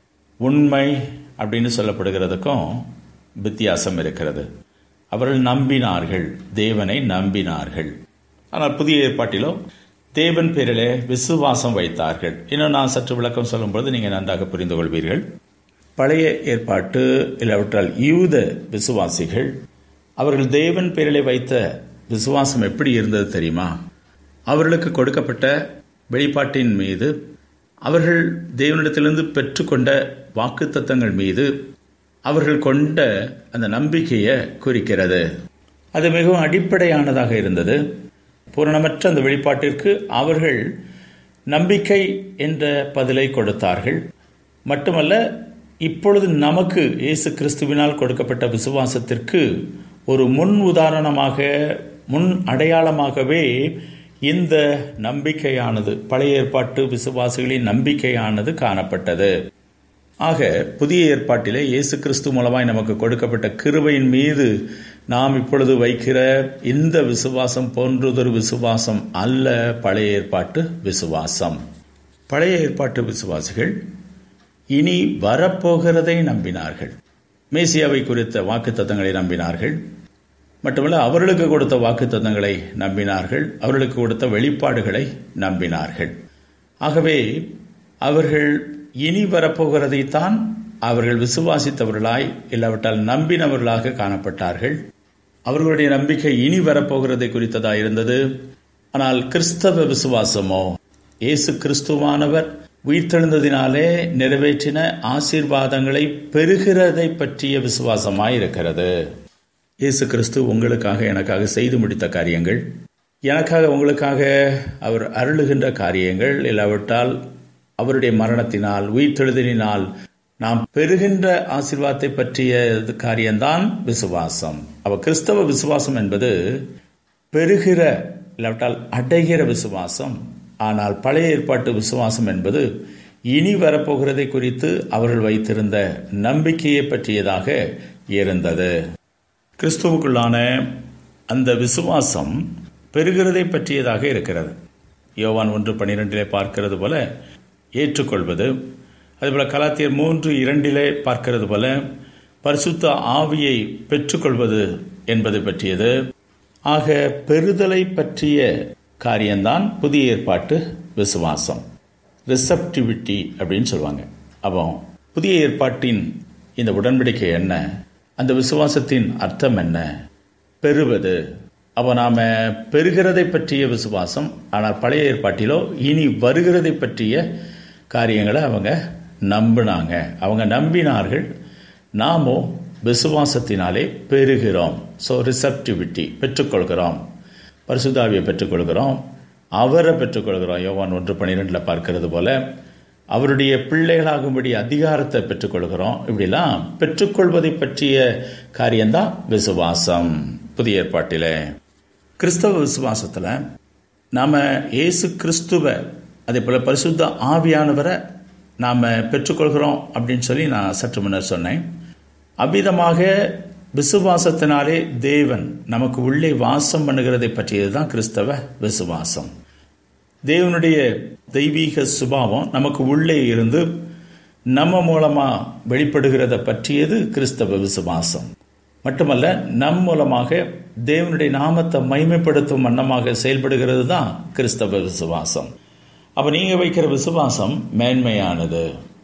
B: உண்மை அப்படின்னு சொல்லப்படுகிறதுக்கும் வித்தியாசம் இருக்கிறது அவர்கள் நம்பினார்கள் தேவனை நம்பினார்கள் ஆனால் புதிய ஏற்பாட்டிலோ தேவன் பேரிலே விசுவாசம் வைத்தார்கள் இன்னும் நான் சற்று விளக்கம் சொல்லும்போது நீங்கள் நன்றாக புரிந்து கொள்வீர்கள் பழைய ஏற்பாட்டு இல்லாவிட்டால் யூத விசுவாசிகள் அவர்கள் தேவன் பேரிலே வைத்த விசுவாசம் எப்படி இருந்தது தெரியுமா அவர்களுக்கு கொடுக்கப்பட்ட வெளிப்பாட்டின் மீது அவர்கள் தேவனிடத்திலிருந்து பெற்றுக்கொண்ட வாக்குத்தத்தங்கள் மீது அவர்கள் கொண்ட அந்த நம்பிக்கையை குறிக்கிறது அது மிகவும் அடிப்படையானதாக இருந்தது பூரணமற்ற அந்த வெளிப்பாட்டிற்கு அவர்கள் நம்பிக்கை என்ற பதிலை கொடுத்தார்கள் மட்டுமல்ல இப்பொழுது நமக்கு இயேசு கிறிஸ்துவினால் கொடுக்கப்பட்ட விசுவாசத்திற்கு ஒரு முன் உதாரணமாக முன் அடையாளமாகவே இந்த நம்பிக்கையானது பழைய ஏற்பாட்டு விசுவாசிகளின் நம்பிக்கையானது காணப்பட்டது ஆக புதிய ஏற்பாட்டிலே இயேசு கிறிஸ்து மூலமாய் நமக்கு கொடுக்கப்பட்ட கிருபையின் மீது நாம் இப்பொழுது வைக்கிற இந்த விசுவாசம் போன்றதொரு விசுவாசம் அல்ல பழைய ஏற்பாட்டு விசுவாசம் பழைய ஏற்பாட்டு விசுவாசிகள் இனி வரப்போகிறதை நம்பினார்கள் மேசியாவை குறித்த வாக்குத்தத்தங்களை நம்பினார்கள் மட்டுமல்ல அவர்களுக்கு கொடுத்த வாக்குத்தத்தங்களை நம்பினார்கள் அவர்களுக்கு கொடுத்த வெளிப்பாடுகளை நம்பினார்கள் ஆகவே அவர்கள் இனி வரப்போகிறதைத்தான் அவர்கள் விசுவாசித்தவர்களாய் இல்லாவிட்டால் நம்பினவர்களாக காணப்பட்டார்கள் அவர்களுடைய நம்பிக்கை இனி வரப்போகிறதை குறித்ததாக இருந்தது ஆனால் கிறிஸ்தவ விசுவாசமோ இயேசு கிறிஸ்துவானவர் உயிர்த்தெழுந்ததினாலே நிறைவேற்றின ஆசீர்வாதங்களை பெறுகிறதை பற்றிய விசுவாசமாய் இருக்கிறது இயேசு கிறிஸ்து உங்களுக்காக எனக்காக செய்து முடித்த காரியங்கள் எனக்காக உங்களுக்காக அவர் அருளுகின்ற காரியங்கள் இல்லாவிட்டால் அவருடைய மரணத்தினால் உயிர்த்தெழுதலினால் நாம் பெறுகின்ற ஆசீர்வாதத்தை பற்றிய காரியம்தான் விசுவாசம் அவ கிறிஸ்தவ விசுவாசம் என்பது பெறுகிற இல்லாவிட்டால் அடைகிற விசுவாசம் ஆனால் பழைய ஏற்பாட்டு விசுவாசம் என்பது இனி வரப்போகிறதை குறித்து அவர்கள் வைத்திருந்த நம்பிக்கையை பற்றியதாக இருந்தது கிறிஸ்துவுக்குள்ளான அந்த விசுவாசம் பெறுகிறதை பற்றியதாக இருக்கிறது யோவான் ஒன்று பனிரெண்டிலே பார்க்கிறது போல ஏற்றுக்கொள்வது அதேபோல கலாத்தியர் மூன்று இரண்டிலே பார்க்கிறது போல பரிசுத்த ஆவியை பெற்றுக்கொள்வது என்பது பற்றியது ஆக பெறுதலை பற்றிய காரியம்தான் புதிய ஏற்பாட்டு விசுவாசம் ரிசப்டிவிட்டி அப்படின்னு சொல்லுவாங்க அப்போ புதிய ஏற்பாட்டின் இந்த உடன்படிக்கை என்ன அந்த விசுவாசத்தின் அர்த்தம் என்ன பெறுவது அப்போ நாம பெறுகிறதை பற்றிய விசுவாசம் ஆனால் பழைய ஏற்பாட்டிலோ இனி வருகிறதை பற்றிய காரியங்களை அவங்க நம்பினாங்க அவங்க நம்பினார்கள் நாமோ விசுவாசத்தினாலே பெறுகிறோம் ஸோ ரிசப்டிவிட்டி பெற்றுக்கொள்கிறோம் பரிசுதாவியை பெற்றுக்கொள்கிறோம் அவரை பெற்றுக்கொள்கிறோம் யோவான் ஒன்று பன்னிரெண்டில் பார்க்கிறது போல அவருடைய பிள்ளைகளாகும்படி அதிகாரத்தை பெற்றுக்கொள்கிறோம் இப்படிலாம் பெற்றுக்கொள்வதை பற்றிய காரியம்தான் விசுவாசம் புதிய ஏற்பாட்டில் கிறிஸ்தவ விசுவாசத்தில் நாம் இயேசு கிறிஸ்துவ அதே போல் பரிசுத்த ஆவியானவரை நாம் பெற்றுக்கொள்கிறோம் அப்படின்னு சொல்லி நான் சற்று முன்னர் சொன்னேன் அவ்விதமாக விசுவாசத்தினாலே தேவன் நமக்கு உள்ளே வாசம் பண்ணுகிறதை பற்றியது தான் கிறிஸ்தவ விசுவாசம் தேவனுடைய தெய்வீக சுபாவம் நமக்கு உள்ளே இருந்து நம்ம மூலமா வெளிப்படுகிறத பற்றியது கிறிஸ்தவ விசுவாசம் மட்டுமல்ல நம் மூலமாக தேவனுடைய நாமத்தை மைமைப்படுத்தும் வண்ணமாக செயல்படுகிறது தான் கிறிஸ்தவ விசுவாசம் அப்ப நீங்க வைக்கிற விசுவாசம் மேன்மையானது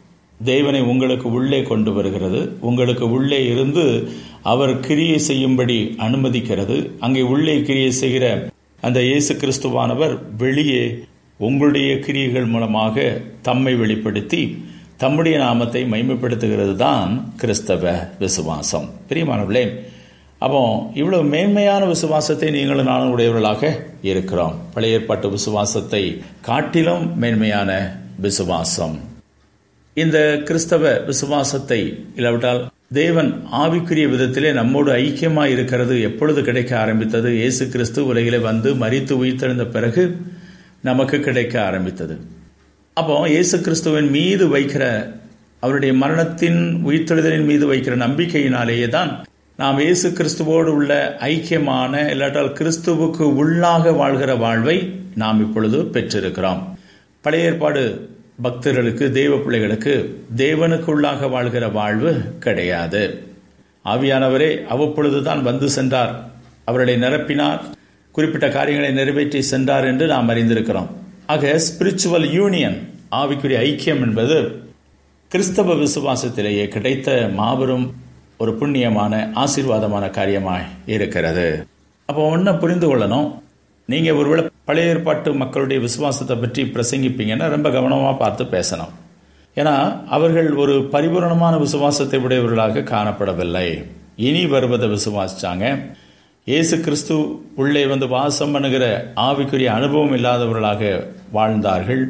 B: தேவனை உங்களுக்கு உள்ளே கொண்டு வருகிறது உங்களுக்கு உள்ளே இருந்து அவர் கிரியை செய்யும்படி அனுமதிக்கிறது அங்கே உள்ளே கிரியை செய்கிற அந்த இயேசு கிறிஸ்துவானவர் வெளியே உங்களுடைய கிரியைகள் மூலமாக தம்மை வெளிப்படுத்தி தம்முடைய நாமத்தை மைமைப்படுத்துகிறது தான் கிறிஸ்தவ விசுவாசம் பிரியமானவர்களே அப்போ இவ்வளவு மேன்மையான விசுவாசத்தை நீங்களும் நானும் உடையவர்களாக இருக்கிறோம் பழைய ஏற்பாட்டு விசுவாசத்தை காட்டிலும் மேன்மையான விசுவாசம் இந்த கிறிஸ்தவ விசுவாசத்தை இல்லாவிட்டால் தேவன் ஆவிக்குரிய விதத்திலே நம்மோடு ஐக்கியமாக இருக்கிறது எப்பொழுது கிடைக்க ஆரம்பித்தது இயேசு கிறிஸ்து உலகிலே வந்து மறித்து உயிர்த்தெழுந்த பிறகு நமக்கு கிடைக்க ஆரம்பித்தது அப்போ இயேசு கிறிஸ்துவின் மீது வைக்கிற அவருடைய மரணத்தின் உயிர்த்தெழுதலின் மீது வைக்கிற நம்பிக்கையினாலேயே தான் நாம் இயேசு கிறிஸ்துவோடு உள்ள ஐக்கியமான இல்லாட்டால் கிறிஸ்துவுக்கு உள்ளாக வாழ்கிற வாழ்வை நாம் இப்பொழுது பெற்றிருக்கிறோம் பழைய ஏற்பாடு பக்தர்களுக்கு தேவ பிள்ளைகளுக்கு தேவனுக்கு உள்ளாக வாழ்கிற வாழ்வு கிடையாது ஆவியானவரே அவ்வப்பொழுதுதான் வந்து சென்றார் அவர்களை நிரப்பினார் குறிப்பிட்ட காரியங்களை நிறைவேற்றி சென்றார் என்று நாம் அறிந்திருக்கிறோம் ஆக ஸ்பிரிச்சுவல் யூனியன் ஆவிக்குரிய ஐக்கியம் என்பது கிறிஸ்தவ விசுவாசத்திலேயே கிடைத்த மாபெரும் ஒரு புண்ணியமான ஆசீர்வாதமான காரியமாய் இருக்கிறது அப்போ ஒன்றை புரிந்து கொள்ளணும் நீங்க ஒருவேளை பழைய ஏற்பாட்டு மக்களுடைய விசுவாசத்தை பற்றி பிரசங்கிப்பீங்கன்னா ரொம்ப கவனமா பார்த்து பேசணும் ஏன்னா அவர்கள் ஒரு பரிபூரணமான விசுவாசத்தை உடையவர்களாக காணப்படவில்லை இனி வருவதை விசுவாசிச்சாங்க இயேசு கிறிஸ்து உள்ளே வந்து வாசம் பண்ணுகிற ஆவிக்குரிய அனுபவம் இல்லாதவர்களாக வாழ்ந்தார்கள்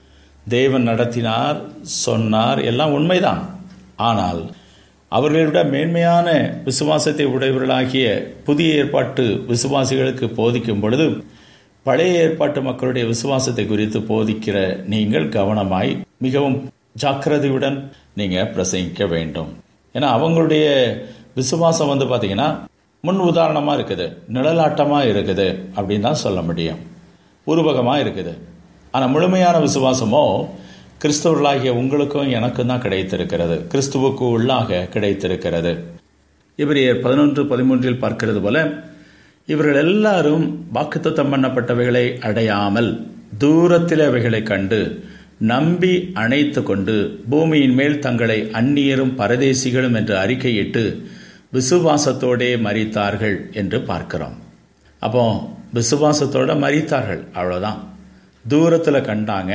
B: தேவன் நடத்தினார் சொன்னார் எல்லாம் உண்மைதான் ஆனால் அவர்களை விட மேன்மையான விசுவாசத்தை உடையவர்களாகிய புதிய ஏற்பாட்டு விசுவாசிகளுக்கு போதிக்கும் பொழுது பழைய ஏற்பாட்டு மக்களுடைய விசுவாசத்தை குறித்து போதிக்கிற நீங்கள் கவனமாய் மிகவும் ஜாக்கிரதையுடன் நீங்க பிரசங்கிக்க வேண்டும் ஏன்னா அவங்களுடைய விசுவாசம் வந்து பாத்தீங்கன்னா முன் உதாரணமா இருக்குது நிழலாட்டமா இருக்குது அப்படின்னு தான் சொல்ல முடியும் உருவகமா இருக்குது ஆனா முழுமையான விசுவாசமோ கிறிஸ்தவர்களாகிய உங்களுக்கும் எனக்கும் தான் கிடைத்திருக்கிறது கிறிஸ்துவுக்கு உள்ளாக கிடைத்திருக்கிறது இவரையர் பதினொன்று பதிமூன்றில் பார்க்கிறது போல இவர்கள் எல்லாரும் வாக்குத்தத்தம் பண்ணப்பட்டவைகளை அடையாமல் தூரத்தில் அவைகளை கண்டு நம்பி அணைத்து கொண்டு பூமியின் மேல் தங்களை அந்நியரும் பரதேசிகளும் என்று அறிக்கையிட்டு விசுவாசத்தோடே மறித்தார்கள் என்று பார்க்கிறோம் அப்போ விசுவாசத்தோட மறித்தார்கள் அவ்வளவுதான் தூரத்துல கண்டாங்க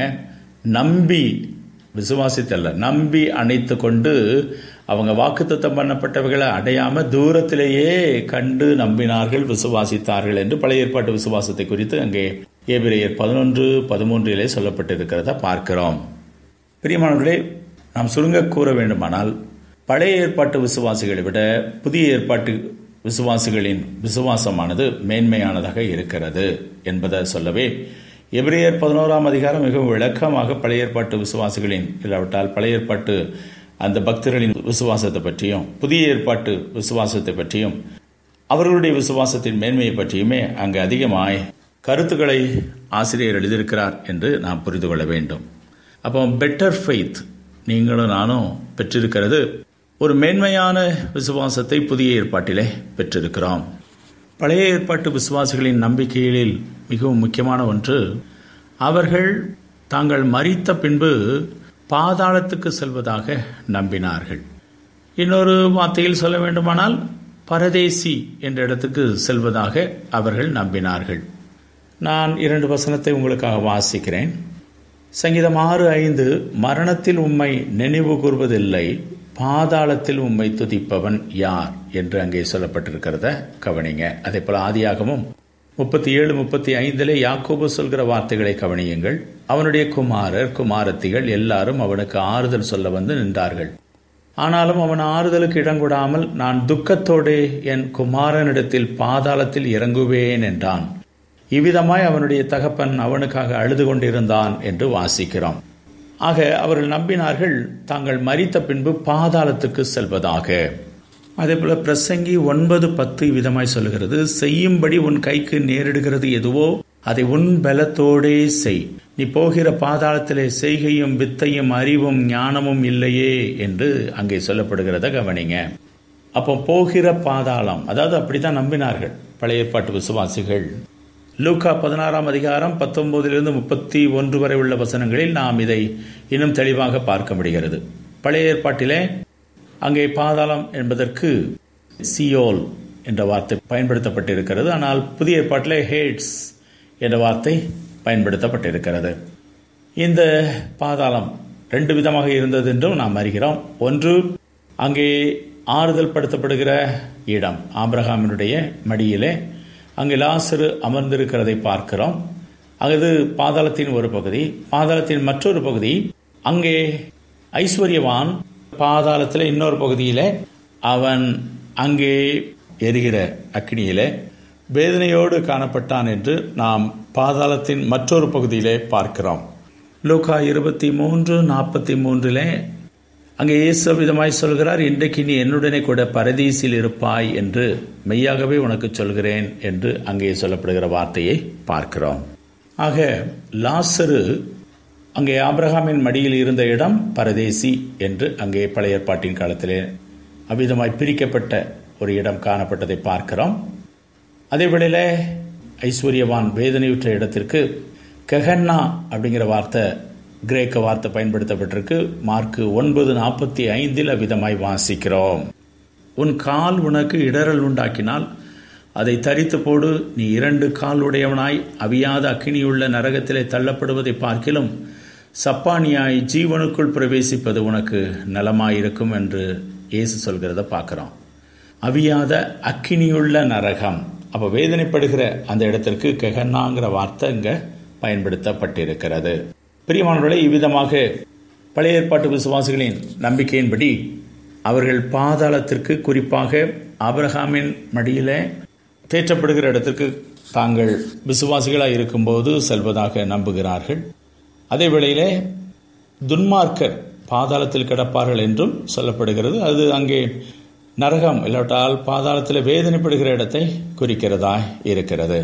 B: நம்பி விசுவாசித்தல்ல நம்பி அணைத்து கொண்டு அவங்க வாக்குத்தத்தம் பண்ணப்பட்டவைகளை அடையாம தூரத்திலேயே கண்டு நம்பினார்கள் விசுவாசித்தார்கள் என்று பழைய ஏற்பாட்டு விசுவாசத்தை குறித்து அங்கே ஏபிரையர் பதினொன்று பதிமூன்றிலே சொல்லப்பட்டிருக்கிறத பார்க்கிறோம் பிரியமானவர்களே நாம் சுருங்க கூற வேண்டுமானால் பழைய ஏற்பாட்டு விசுவாசிகளை விட புதிய ஏற்பாட்டு விசுவாசிகளின் விசுவாசமானது மேன்மையானதாக இருக்கிறது என்பதை சொல்லவே எபிரேயர் பதினோராம் அதிகாரம் மிகவும் விளக்கமாக பழைய ஏற்பாட்டு விசுவாசிகளின் இல்லாவிட்டால் பழைய ஏற்பாட்டு அந்த பக்தர்களின் விசுவாசத்தை பற்றியும் புதிய ஏற்பாட்டு விசுவாசத்தை பற்றியும் அவர்களுடைய விசுவாசத்தின் மேன்மையை பற்றியுமே அங்கு அதிகமாய் கருத்துக்களை ஆசிரியர் எழுதியிருக்கிறார் என்று நாம் புரிந்து கொள்ள வேண்டும் அப்போ பெட்டர் ஃபெய்த் நீங்களும் நானும் பெற்றிருக்கிறது ஒரு மேன்மையான விசுவாசத்தை புதிய ஏற்பாட்டிலே பெற்றிருக்கிறோம் பழைய ஏற்பாட்டு விசுவாசிகளின் நம்பிக்கைகளில் மிகவும் முக்கியமான ஒன்று அவர்கள் தாங்கள் மறித்த பின்பு பாதாளத்துக்கு செல்வதாக நம்பினார்கள் இன்னொரு வார்த்தையில் சொல்ல வேண்டுமானால் பரதேசி என்ற இடத்துக்கு செல்வதாக அவர்கள் நம்பினார்கள் நான் இரண்டு வசனத்தை உங்களுக்காக வாசிக்கிறேன் சங்கீதம் ஆறு ஐந்து மரணத்தில் உம்மை நினைவு கூறுவதில்லை பாதாளத்தில் உம்மை துதிப்பவன் யார் என்று அங்கே சொல்லப்பட்டிருக்கிறத கவனிங்க அதே போல ஆதியாகமும் முப்பத்தி ஏழு முப்பத்தி ஐந்திலே யாக்கோபு சொல்கிற வார்த்தைகளை கவனியுங்கள் அவனுடைய குமாரர் குமாரத்திகள் எல்லாரும் அவனுக்கு ஆறுதல் சொல்ல வந்து நின்றார்கள் ஆனாலும் அவன் ஆறுதலுக்கு இடங்கொடாமல் நான் துக்கத்தோடு என் குமாரனிடத்தில் பாதாளத்தில் இறங்குவேன் என்றான் இவ்விதமாய் அவனுடைய தகப்பன் அவனுக்காக அழுது கொண்டிருந்தான் என்று வாசிக்கிறோம் ஆக அவர்கள் நம்பினார்கள் தாங்கள் மறித்த பின்பு பாதாளத்துக்கு செல்வதாக அதே போல பிரசங்கி ஒன்பது பத்து விதமாய் சொல்லுகிறது செய்யும்படி உன் கைக்கு நேரிடுகிறது எதுவோ அதை உன் பலத்தோடே செய் நீ போகிற பாதாளத்திலே செய்கையும் வித்தையும் அறிவும் ஞானமும் இல்லையே என்று அங்கே சொல்லப்படுகிறத கவனிங்க அப்போ போகிற பாதாளம் அதாவது அப்படித்தான் நம்பினார்கள் பழைய ஏற்பாட்டு விசுவாசிகள் லூக்கா பதினாறாம் அதிகாரம் பத்தொன்பதிலிருந்து முப்பத்தி ஒன்று வரை உள்ள வசனங்களில் நாம் இதை இன்னும் தெளிவாக பார்க்க முடிகிறது பழைய ஏற்பாட்டிலே அங்கே பாதாளம் என்பதற்கு சியோல் என்ற வார்த்தை பயன்படுத்தப்பட்டிருக்கிறது ஆனால் புதிய ஏற்பாட்டிலே ஹேட்ஸ் என்ற வார்த்தை பயன்படுத்தப்பட்டிருக்கிறது இந்த பாதாளம் ரெண்டு விதமாக இருந்தது என்றும் நாம் அறிகிறோம் ஒன்று அங்கே ஆறுதல் படுத்தப்படுகிற இடம் ஆபிரகாமினுடைய மடியிலே அங்கே லாசரு அமர்ந்திருக்கிறதை பார்க்கிறோம் அது பாதாளத்தின் ஒரு பகுதி பாதாளத்தின் மற்றொரு பகுதி அங்கே ஐஸ்வர்யவான் பாதாளத்தில் இன்னொரு பகுதியில் அவன் அங்கே எரிகிற அக்னியிலே வேதனையோடு காணப்பட்டான் என்று நாம் பாதாளத்தின் மற்றொரு பகுதியிலே பார்க்கிறோம் லூகா இருபத்தி மூன்று நாற்பத்தி மூன்றிலே அங்கே இயேசு விதமாய் சொல்கிறார் இன்றைக்கு நீ என்னுடனே கூட பரதீசில் இருப்பாய் என்று மெய்யாகவே உனக்கு சொல்கிறேன் என்று அங்கே சொல்லப்படுகிற வார்த்தையை பார்க்கிறோம் ஆக லாசரு அங்கே ஆபிரகாமின் மடியில் இருந்த இடம் பரதேசி என்று அங்கே பழைய ஏற்பாட்டின் காலத்திலே அவ்விதமாய் பிரிக்கப்பட்ட ஒரு இடம் காணப்பட்டதை பார்க்கிறோம் அதே வேளையில் ஐஸ்வர்யவான் வேதனையுற்ற இடத்திற்கு கெஹன்னா அப்படிங்கிற வார்த்தை கிரேக்க வார்த்தை பயன்படுத்தப்பட்டிருக்கு மார்க்கு ஒன்பது நாற்பத்தி ஐந்தில் அவ்விதமாய் வாசிக்கிறோம் உன் கால் உனக்கு இடரல் உண்டாக்கினால் அதை தரித்து போடு நீ இரண்டு கால் உடையவனாய் அவியாத அக்கினியுள்ள நரகத்திலே தள்ளப்படுவதை பார்க்கிலும் சப்பானியாய் ஜீவனுக்குள் பிரவேசிப்பது உனக்கு நலமாயிருக்கும் என்று இயேசு சொல்கிறத பார்க்குறோம் அவியாத அக்கினியுள்ள நரகம் அப்போ வேதனைப்படுகிற அந்த இடத்திற்கு கெகன்னாங்கிற வார்த்தை இங்கே பயன்படுத்தப்பட்டிருக்கிறது பிரியமானவர்களே இவ்விதமாக பழைய ஏற்பாட்டு விசுவாசிகளின் நம்பிக்கையின்படி அவர்கள் பாதாளத்திற்கு குறிப்பாக ஆபிரகாமின் மடியிலே தேற்றப்படுகிற இடத்திற்கு தாங்கள் விசுவாசிகளாக இருக்கும்போது செல்வதாக நம்புகிறார்கள் அதே வேளையிலே துன்மார்க்கர் பாதாளத்தில் கிடப்பார்கள் என்றும் சொல்லப்படுகிறது அது அங்கே நரகம் இல்லாட்டால் பாதாளத்தில் வேதனைப்படுகிற இடத்தை குறிக்கிறதா இருக்கிறது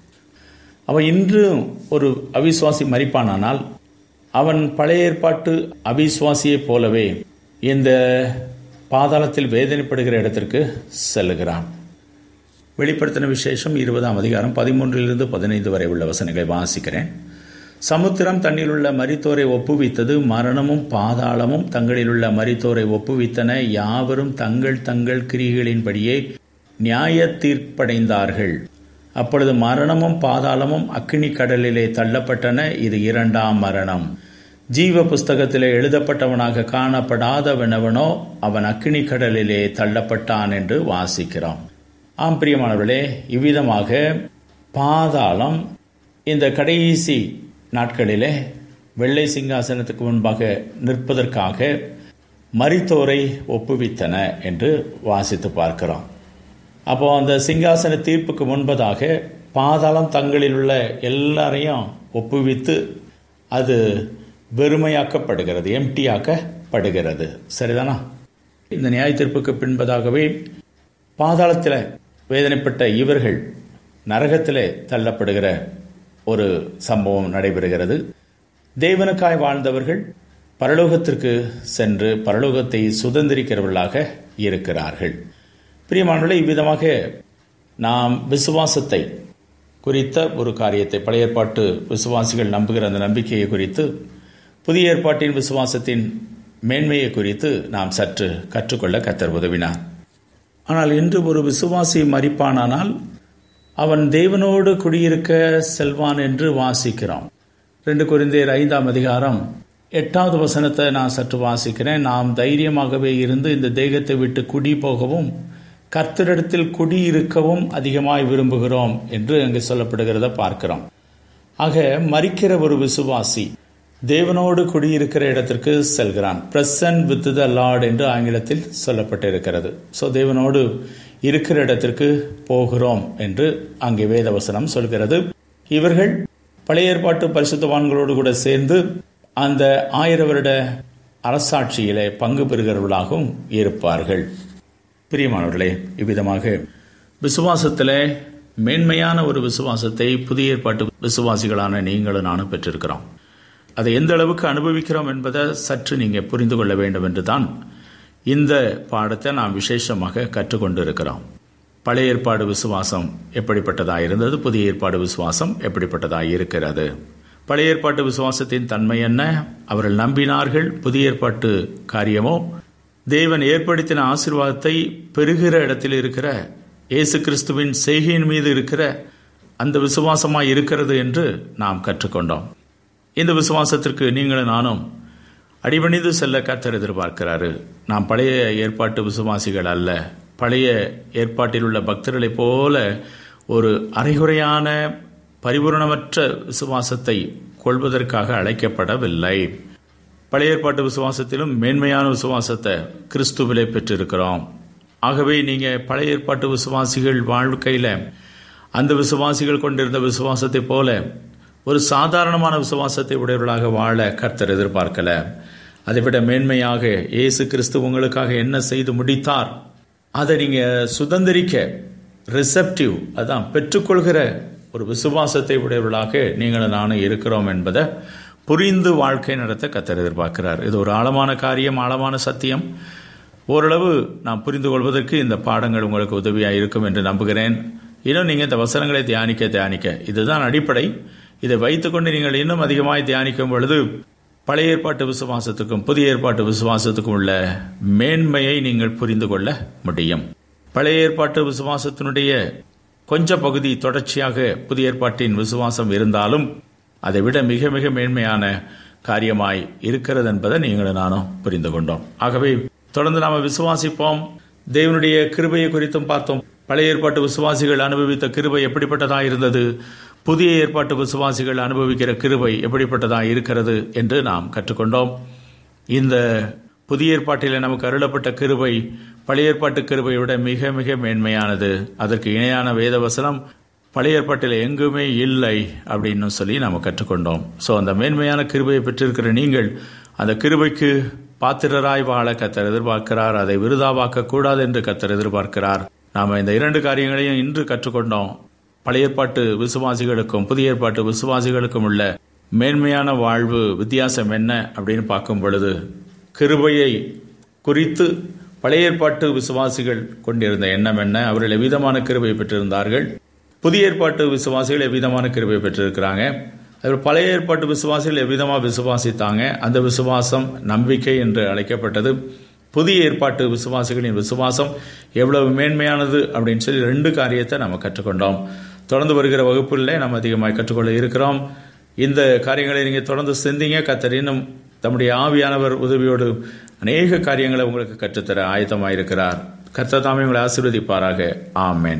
B: அவன் இன்று ஒரு அவிசுவாசி மறிப்பானானால் அவன் பழைய ஏற்பாட்டு அவிசுவாசியைப் போலவே இந்த பாதாளத்தில் வேதனைப்படுகிற இடத்திற்கு செல்லுகிறான் வெளிப்படுத்தின விசேஷம் இருபதாம் அதிகாரம் பதிமூன்றிலிருந்து பதினைந்து வரை உள்ள வசனங்களை வாசிக்கிறேன் சமுத்திரம் தன்னிலுள்ள மரித்தோரை ஒப்புவித்தது மரணமும் பாதாளமும் தங்களிலுள்ள மரித்தோரை ஒப்புவித்தன யாவரும் தங்கள் தங்கள் கிரிகளின்படியே நியாய தீர்ப்படைந்தார்கள் அப்பொழுது மரணமும் பாதாளமும் அக்கினி கடலிலே தள்ளப்பட்டன இது இரண்டாம் மரணம் ஜீவ புஸ்தகத்திலே எழுதப்பட்டவனாக காணப்படாதவனவனோ அவன் அக்கினி கடலிலே தள்ளப்பட்டான் என்று வாசிக்கிறோம் ஆம் பிரியமானவர்களே இவ்விதமாக பாதாளம் இந்த கடைசி நாட்களிலே வெள்ளை சிங்காசனத்துக்கு முன்பாக நிற்பதற்காக மரித்தோரை ஒப்புவித்தன என்று வாசித்து பார்க்கிறோம் அப்போ அந்த சிங்காசன தீர்ப்புக்கு முன்பதாக பாதாளம் தங்களில் உள்ள எல்லாரையும் ஒப்புவித்து அது வெறுமையாக்கப்படுகிறது எம்டியாக்கப்படுகிறது சரிதானா இந்த நியாய தீர்ப்புக்கு பின்பதாகவே பாதாளத்தில் வேதனைப்பட்ட இவர்கள் நரகத்திலே தள்ளப்படுகிற ஒரு சம்பவம் நடைபெறுகிறது தேவனுக்காய் வாழ்ந்தவர்கள் பரலோகத்திற்கு சென்று பரலோகத்தை சுதந்திரிக்கிறவர்களாக இருக்கிறார்கள் பிரியமானவர்களே இவ்விதமாக நாம் விசுவாசத்தை குறித்த ஒரு காரியத்தை பழைய ஏற்பாட்டு விசுவாசிகள் நம்புகிற அந்த நம்பிக்கையை குறித்து புதிய ஏற்பாட்டின் விசுவாசத்தின் மேன்மையை குறித்து நாம் சற்று கற்றுக்கொள்ள கத்தர் உதவினார் ஆனால் இன்று ஒரு விசுவாசி மறிப்பானானால் அவன் தேவனோடு குடியிருக்க செல்வான் என்று வாசிக்கிறோம் ரெண்டு குறைந்தேர் ஐந்தாம் அதிகாரம் எட்டாவது வசனத்தை நான் சற்று வாசிக்கிறேன் நாம் தைரியமாகவே இருந்து இந்த தேகத்தை விட்டு குடி போகவும் கர்த்தரிடத்தில் குடியிருக்கவும் அதிகமாய் விரும்புகிறோம் என்று அங்கு சொல்லப்படுகிறத பார்க்கிறோம் ஆக மறிக்கிற ஒரு விசுவாசி தேவனோடு குடியிருக்கிற இடத்திற்கு செல்கிறான் பிரசன்ட் வித் த லார்ட் என்று ஆங்கிலத்தில் சொல்லப்பட்டிருக்கிறது ஸோ தேவனோடு இருக்கிற இடத்திற்கு போகிறோம் என்று அங்கே வேதவசனம் சொல்கிறது இவர்கள் பழைய ஏற்பாட்டு பரிசுத்தவான்களோடு கூட சேர்ந்து அந்த ஆயிர வருட அரசாட்சியிலே பங்கு பெறுகிறவர்களாகவும் இருப்பார்கள் பிரியமானவர்களே இவ்விதமாக விசுவாசத்தில் மேன்மையான ஒரு விசுவாசத்தை புதிய ஏற்பாட்டு விசுவாசிகளான நீங்களும் நானும் பெற்றிருக்கிறோம் அதை எந்த அளவுக்கு அனுபவிக்கிறோம் என்பதை சற்று நீங்கள் புரிந்து கொள்ள வேண்டும் என்று தான் இந்த பாடத்தை நாம் விசேஷமாக கற்றுக்கொண்டு இருக்கிறோம் பழைய ஏற்பாடு விசுவாசம் எப்படிப்பட்டதாக இருந்தது புதிய ஏற்பாடு விசுவாசம் எப்படிப்பட்டதாக இருக்கிறது பழைய ஏற்பாட்டு விசுவாசத்தின் தன்மை என்ன அவர்கள் நம்பினார்கள் புதிய ஏற்பாட்டு காரியமோ தேவன் ஏற்படுத்தின ஆசிர்வாதத்தை பெறுகிற இடத்தில் இருக்கிற இயேசு கிறிஸ்துவின் செய்கையின் மீது இருக்கிற அந்த விசுவாசமாய் இருக்கிறது என்று நாம் கற்றுக்கொண்டோம் இந்த விசுவாசத்திற்கு நீங்களும் நானும் அடிபணிந்து செல்ல கத்தர் எதிர்பார்க்கிறாரு நாம் பழைய ஏற்பாட்டு விசுவாசிகள் அல்ல பழைய ஏற்பாட்டில் உள்ள பக்தர்களைப் போல ஒரு அரைகுறையான பரிபூரணமற்ற விசுவாசத்தை கொள்வதற்காக அழைக்கப்படவில்லை பழைய ஏற்பாட்டு விசுவாசத்திலும் மேன்மையான விசுவாசத்தை கிறிஸ்துவிலே பெற்றிருக்கிறோம் ஆகவே நீங்க பழைய ஏற்பாட்டு விசுவாசிகள் வாழ்க்கையில அந்த விசுவாசிகள் கொண்டிருந்த விசுவாசத்தை போல ஒரு சாதாரணமான விசுவாசத்தை உடையவர்களாக வாழ கர்த்தர் எதிர்பார்க்கல அதை விட மேன்மையாக இயேசு கிறிஸ்து உங்களுக்காக என்ன செய்து முடித்தார் அதை நீங்க சுதந்திரிக்க ரிசப்டிவ் அதான் பெற்றுக்கொள்கிற ஒரு விசுவாசத்தை உடையவர்களாக நீங்களும் நானும் இருக்கிறோம் என்பதை புரிந்து வாழ்க்கை நடத்த கத்தர் எதிர்பார்க்கிறார் இது ஒரு ஆழமான காரியம் ஆழமான சத்தியம் ஓரளவு நாம் புரிந்து கொள்வதற்கு இந்த பாடங்கள் உங்களுக்கு உதவியாக இருக்கும் என்று நம்புகிறேன் இன்னும் நீங்கள் இந்த வசனங்களை தியானிக்க தியானிக்க இதுதான் அடிப்படை இதை வைத்துக்கொண்டு நீங்கள் இன்னும் அதிகமாக தியானிக்கும் பொழுது பழைய ஏற்பாட்டு விசுவாசத்துக்கும் புதிய ஏற்பாட்டு விசுவாசத்துக்கும் உள்ள மேன்மையை நீங்கள் புரிந்து கொள்ள முடியும் பழைய ஏற்பாட்டு விசுவாசத்தினுடைய கொஞ்ச பகுதி தொடர்ச்சியாக புதிய ஏற்பாட்டின் விசுவாசம் இருந்தாலும் அதை விட மிக மிக மேன்மையான காரியமாய் இருக்கிறது என்பதை நீங்களும் நானும் புரிந்து கொண்டோம் ஆகவே தொடர்ந்து நாம விசுவாசிப்போம் தேவனுடைய கிருபையை குறித்தும் பார்த்தோம் பழைய ஏற்பாட்டு விசுவாசிகள் அனுபவித்த கிருபை எப்படிப்பட்டதா இருந்தது புதிய ஏற்பாட்டு விசுவாசிகள் அனுபவிக்கிற கிருபை எப்படிப்பட்டதா இருக்கிறது என்று நாம் கற்றுக்கொண்டோம் இந்த புதிய ஏற்பாட்டில் நமக்கு அருளப்பட்ட கிருபை பழைய ஏற்பாட்டு கிருபையை விட மிக மிக மேன்மையானது அதற்கு இணையான வேத வசனம் பழைய ஏற்பாட்டில் எங்குமே இல்லை அப்படின்னு சொல்லி நாம் கற்றுக்கொண்டோம் ஸோ அந்த மேன்மையான கிருபையை பெற்றிருக்கிற நீங்கள் அந்த கிருபைக்கு பாத்திரராய் வாழ கத்தர் எதிர்பார்க்கிறார் அதை விருதாவாக்க கூடாது என்று கத்தர் எதிர்பார்க்கிறார் நாம இந்த இரண்டு காரியங்களையும் இன்று கற்றுக்கொண்டோம் பழைய ஏற்பாட்டு விசுவாசிகளுக்கும் புதிய ஏற்பாட்டு விசுவாசிகளுக்கும் உள்ள மேன்மையான வாழ்வு வித்தியாசம் என்ன அப்படின்னு பார்க்கும் பொழுது கிருபையை குறித்து பழைய ஏற்பாட்டு விசுவாசிகள் கொண்டிருந்த எண்ணம் என்ன அவர்கள் எவ்விதமான கிருபை பெற்றிருந்தார்கள் புதிய ஏற்பாட்டு விசுவாசிகள் எவ்விதமான கிருபை பெற்றிருக்கிறாங்க அதில் பழைய ஏற்பாட்டு விசுவாசிகள் எவ்விதமாக விசுவாசித்தாங்க அந்த விசுவாசம் நம்பிக்கை என்று அழைக்கப்பட்டது புதிய ஏற்பாட்டு விசுவாசிகளின் விசுவாசம் எவ்வளவு மேன்மையானது அப்படின்னு சொல்லி ரெண்டு காரியத்தை நம்ம கற்றுக்கொண்டோம் தொடர்ந்து வருகிற வகுப்புகளில் நம்ம அதிகமாக கற்றுக்கொள்ள இருக்கிறோம் இந்த காரியங்களை நீங்கள் தொடர்ந்து சிந்திங்க கத்தர் இன்னும் தம்முடைய ஆவியானவர் உதவியோடு அநேக காரியங்களை உங்களுக்கு கற்றுத்தர ஆயத்தமாயிருக்கிறார் கர்த்தர் தாமே உங்களை ஆசீர்வதிப்பாராக ஆமேன்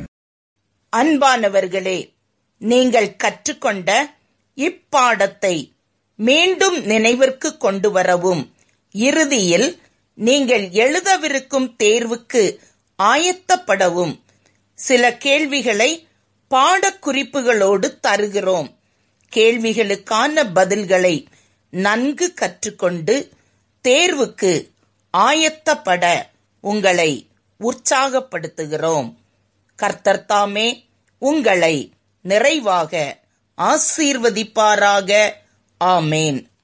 A: அன்பானவர்களே நீங்கள் கற்றுக்கொண்ட இப்பாடத்தை மீண்டும் நினைவிற்கு கொண்டு வரவும் இறுதியில் நீங்கள் எழுதவிருக்கும் தேர்வுக்கு ஆயத்தப்படவும் சில கேள்விகளை பாடக்குறிப்புகளோடு தருகிறோம் கேள்விகளுக்கான பதில்களை நன்கு கற்றுக்கொண்டு தேர்வுக்கு ஆயத்தப்பட உங்களை உற்சாகப்படுத்துகிறோம் கர்த்தர்தாமே உங்களை நிறைவாக ஆசீர்வதிப்பாராக ஆமேன்